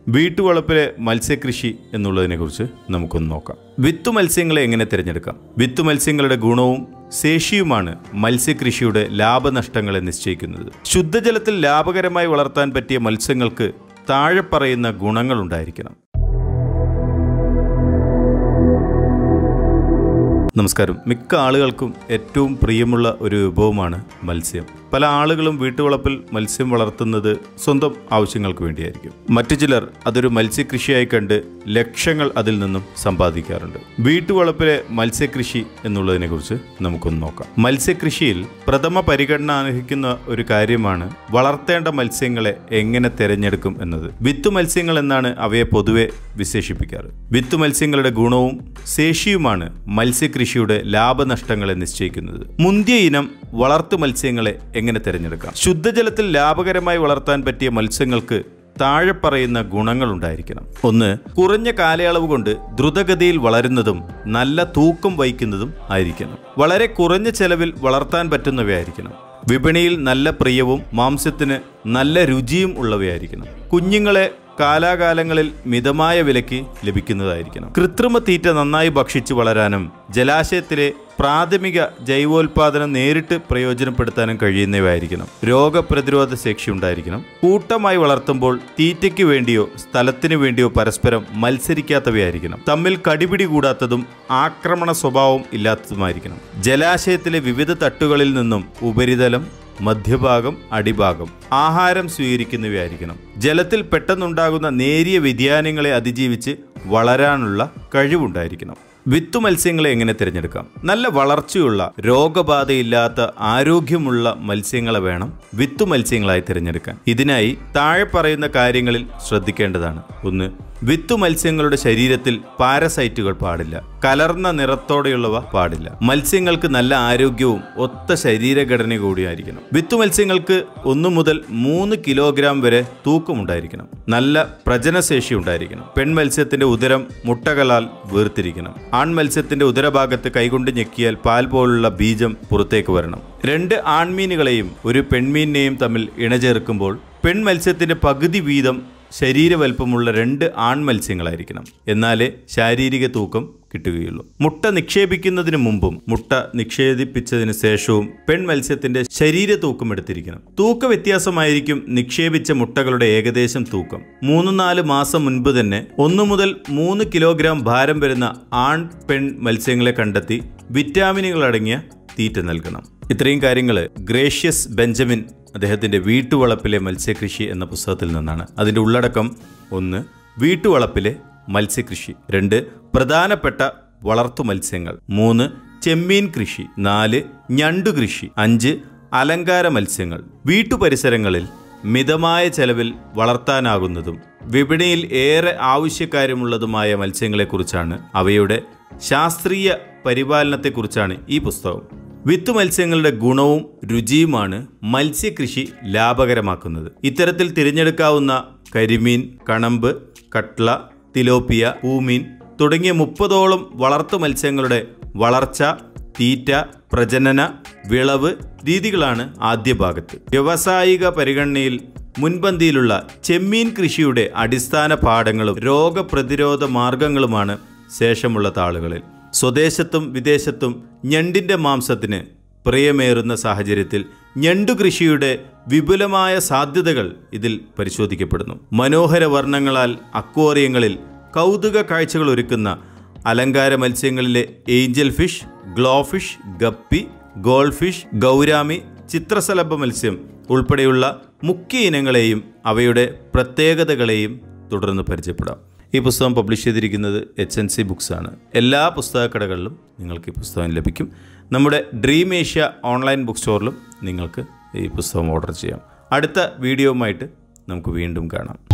വീട്ടുവളപ്പിലെ മത്സ്യകൃഷി എന്നുള്ളതിനെക്കുറിച്ച് നമുക്കൊന്ന് നോക്കാം വിത്തു മത്സ്യങ്ങളെ എങ്ങനെ തിരഞ്ഞെടുക്കാം വിത്തു മത്സ്യങ്ങളുടെ ഗുണവും ശേഷിയുമാണ് മത്സ്യകൃഷിയുടെ ലാഭനഷ്ടങ്ങളെ നിശ്ചയിക്കുന്നത് ശുദ്ധജലത്തിൽ ലാഭകരമായി വളർത്താൻ പറ്റിയ മത്സ്യങ്ങൾക്ക് താഴെ പറയുന്ന ഗുണങ്ങളുണ്ടായിരിക്കണം നമസ്കാരം മിക്ക ആളുകൾക്കും ഏറ്റവും പ്രിയമുള്ള ഒരു വിഭവമാണ് മത്സ്യം പല ആളുകളും വീട്ടുവളപ്പിൽ മത്സ്യം വളർത്തുന്നത് സ്വന്തം ആവശ്യങ്ങൾക്ക് വേണ്ടിയായിരിക്കും മറ്റു ചിലർ അതൊരു മത്സ്യകൃഷിയായി കണ്ട് ലക്ഷങ്ങൾ അതിൽ നിന്നും സമ്പാദിക്കാറുണ്ട് വീട്ടുവളപ്പിലെ മത്സ്യകൃഷി എന്നുള്ളതിനെക്കുറിച്ച് നമുക്കൊന്ന് നോക്കാം മത്സ്യകൃഷിയിൽ പ്രഥമ പരിഗണന അർഹിക്കുന്ന ഒരു കാര്യമാണ് വളർത്തേണ്ട മത്സ്യങ്ങളെ എങ്ങനെ തിരഞ്ഞെടുക്കും എന്നത് വിത്തു മത്സ്യങ്ങൾ എന്നാണ് അവയെ പൊതുവെ വിശേഷിപ്പിക്കാറ് വിത്തു മത്സ്യങ്ങളുടെ ഗുണവും ശേഷിയുമാണ് മത്സ്യകൃഷിയുടെ ലാഭനഷ്ടങ്ങളെ നിശ്ചയിക്കുന്നത് മുന്തിയ ഇനം വളർത്തു മത്സ്യങ്ങളെ എങ്ങനെ തിരഞ്ഞെടുക്കാം ശുദ്ധജലത്തിൽ ലാഭകരമായി വളർത്താൻ പറ്റിയ മത്സ്യങ്ങൾക്ക് താഴെ പറയുന്ന ഗുണങ്ങളുണ്ടായിരിക്കണം ഒന്ന് കുറഞ്ഞ കാലയളവ് കൊണ്ട് ദ്രുതഗതിയിൽ വളരുന്നതും നല്ല തൂക്കം വഹിക്കുന്നതും ആയിരിക്കണം വളരെ കുറഞ്ഞ ചെലവിൽ വളർത്താൻ പറ്റുന്നവയായിരിക്കണം വിപണിയിൽ നല്ല പ്രിയവും മാംസത്തിന് നല്ല രുചിയും ഉള്ളവയായിരിക്കണം കുഞ്ഞുങ്ങളെ കാലാകാലങ്ങളിൽ മിതമായ വിലയ്ക്ക് ലഭിക്കുന്നതായിരിക്കണം കൃത്രിമ തീറ്റ നന്നായി ഭക്ഷിച്ചു വളരാനും ജലാശയത്തിലെ പ്രാഥമിക ജൈവോൽപാദനം നേരിട്ട് പ്രയോജനപ്പെടുത്താനും കഴിയുന്നവയായിരിക്കണം രോഗപ്രതിരോധ ശേഷി ഉണ്ടായിരിക്കണം കൂട്ടമായി വളർത്തുമ്പോൾ തീറ്റയ്ക്ക് വേണ്ടിയോ സ്ഥലത്തിനു വേണ്ടിയോ പരസ്പരം മത്സരിക്കാത്തവയായിരിക്കണം തമ്മിൽ കടിപിടി കൂടാത്തതും ആക്രമണ സ്വഭാവം ഇല്ലാത്തതുമായിരിക്കണം ജലാശയത്തിലെ വിവിധ തട്ടുകളിൽ നിന്നും ഉപരിതലം മധ്യഭാഗം അടിഭാഗം ആഹാരം സ്വീകരിക്കുന്നവയായിരിക്കണം ജലത്തിൽ പെട്ടെന്നുണ്ടാകുന്ന നേരിയ വ്യതിയാനങ്ങളെ അതിജീവിച്ച് വളരാനുള്ള കഴിവുണ്ടായിരിക്കണം വിത്തു മത്സ്യങ്ങളെ എങ്ങനെ തിരഞ്ഞെടുക്കാം നല്ല വളർച്ചയുള്ള രോഗബാധയില്ലാത്ത ആരോഗ്യമുള്ള മത്സ്യങ്ങളെ വേണം വിത്തു മത്സ്യങ്ങളായി തിരഞ്ഞെടുക്കാൻ ഇതിനായി താഴെ പറയുന്ന കാര്യങ്ങളിൽ ശ്രദ്ധിക്കേണ്ടതാണ് ഒന്ന് വിത്തു മത്സ്യങ്ങളുടെ ശരീരത്തിൽ പാരസൈറ്റുകൾ പാടില്ല കലർന്ന നിറത്തോടെയുള്ളവ പാടില്ല മത്സ്യങ്ങൾക്ക് നല്ല ആരോഗ്യവും ഒത്ത ശരീരഘടന കൂടിയായിരിക്കണം വിത്തു മത്സ്യങ്ങൾക്ക് ഒന്നു മുതൽ മൂന്ന് കിലോഗ്രാം വരെ തൂക്കമുണ്ടായിരിക്കണം നല്ല പ്രജനശേഷി ഉണ്ടായിരിക്കണം പെൺമത്സ്യത്തിന്റെ ഉദരം മുട്ടകളാൽ വേർതിരിക്കണം ആൺമത്സ്യത്തിന്റെ ഉദരഭാഗത്ത് കൈകൊണ്ട് ഞെക്കിയാൽ പാൽ പോലുള്ള ബീജം പുറത്തേക്ക് വരണം രണ്ട് ആൺമീനുകളെയും ഒരു പെൺമീനിനെയും തമ്മിൽ ഇണചേർക്കുമ്പോൾ പെൺമത്സ്യത്തിന്റെ പകുതി വീതം ശരീരവൽപ്പമുള്ള രണ്ട് ആൺമത്സ്യങ്ങളായിരിക്കണം എന്നാലേ ശാരീരിക തൂക്കം കിട്ടുകയുള്ളൂ മുട്ട നിക്ഷേപിക്കുന്നതിന് മുമ്പും മുട്ട നിക്ഷേപിച്ചതിന് ശേഷവും പെൺമത്സ്യത്തിന്റെ ശരീര തൂക്കം എടുത്തിരിക്കണം തൂക്ക വ്യത്യാസമായിരിക്കും നിക്ഷേപിച്ച മുട്ടകളുടെ ഏകദേശം തൂക്കം മൂന്ന് നാല് മാസം മുൻപ് തന്നെ ഒന്നു മുതൽ മൂന്ന് കിലോഗ്രാം ഭാരം വരുന്ന ആൺ പെൺ മത്സ്യങ്ങളെ കണ്ടെത്തി വിറ്റാമിനുകൾ അടങ്ങിയ തീറ്റ നൽകണം ഇത്രയും കാര്യങ്ങൾ ഗ്രേഷ്യസ് ബെഞ്ചമിൻ അദ്ദേഹത്തിൻ്റെ വീട്ടുവളപ്പിലെ മത്സ്യകൃഷി എന്ന പുസ്തകത്തിൽ നിന്നാണ് അതിൻ്റെ ഉള്ളടക്കം ഒന്ന് വീട്ടുവളപ്പിലെ മത്സ്യകൃഷി രണ്ട് പ്രധാനപ്പെട്ട വളർത്തു മത്സ്യങ്ങൾ മൂന്ന് ചെമ്മീൻ കൃഷി നാല് ഞണ്ടു കൃഷി അഞ്ച് അലങ്കാര മത്സ്യങ്ങൾ വീട്ടുപരിസരങ്ങളിൽ മിതമായ ചെലവിൽ വളർത്താനാകുന്നതും വിപണിയിൽ ഏറെ ആവശ്യക്കാരുമുള്ളതുമായ മത്സ്യങ്ങളെക്കുറിച്ചാണ് അവയുടെ ശാസ്ത്രീയ പരിപാലനത്തെക്കുറിച്ചാണ് ഈ പുസ്തകം വിത്ത് മത്സ്യങ്ങളുടെ ഗുണവും രുചിയുമാണ് മത്സ്യകൃഷി ലാഭകരമാക്കുന്നത് ഇത്തരത്തിൽ തിരഞ്ഞെടുക്കാവുന്ന കരിമീൻ കണമ്പ് കട്ട്ള തിലോപ്പിയ പൂമീൻ തുടങ്ങിയ മുപ്പതോളം വളർത്തു മത്സ്യങ്ങളുടെ വളർച്ച തീറ്റ പ്രജനന വിളവ് രീതികളാണ് ആദ്യ ഭാഗത്ത് വ്യാവസായിക പരിഗണനയിൽ മുൻപന്തിയിലുള്ള ചെമ്മീൻ കൃഷിയുടെ അടിസ്ഥാന പാഠങ്ങളും രോഗപ്രതിരോധ മാർഗങ്ങളുമാണ് ശേഷമുള്ള താളുകളിൽ സ്വദേശത്തും വിദേശത്തും ഞണ്ടിൻ്റെ മാംസത്തിന് പ്രിയമേറുന്ന സാഹചര്യത്തിൽ ഞണ്ടു കൃഷിയുടെ വിപുലമായ സാധ്യതകൾ ഇതിൽ പരിശോധിക്കപ്പെടുന്നു മനോഹര വർണ്ണങ്ങളാൽ അക്വേറിയങ്ങളിൽ കൗതുക കാഴ്ചകൾ ഒരുക്കുന്ന അലങ്കാര മത്സ്യങ്ങളിലെ angel fish glow fish guppy gold fish gourami ചിത്രശലഭ മത്സ്യം ഉൾപ്പെടെയുള്ള മുഖ്യ ഇനങ്ങളെയും അവയുടെ പ്രത്യേകതകളെയും തുടർന്ന് പരിചയപ്പെടാം ഈ പുസ്തകം പബ്ലിഷ് ചെയ്തിരിക്കുന്നത് എച്ച് എൻ സി ബുക്സ് ആണ് എല്ലാ പുസ്തകക്കടകളിലും നിങ്ങൾക്ക് ഈ പുസ്തകം ലഭിക്കും നമ്മുടെ ഡ്രീം ഏഷ്യ ഓൺലൈൻ ബുക്ക് സ്റ്റോറിലും നിങ്ങൾക്ക് ഈ പുസ്തകം ഓർഡർ ചെയ്യാം അടുത്ത വീഡിയോവുമായിട്ട് നമുക്ക് വീണ്ടും കാണാം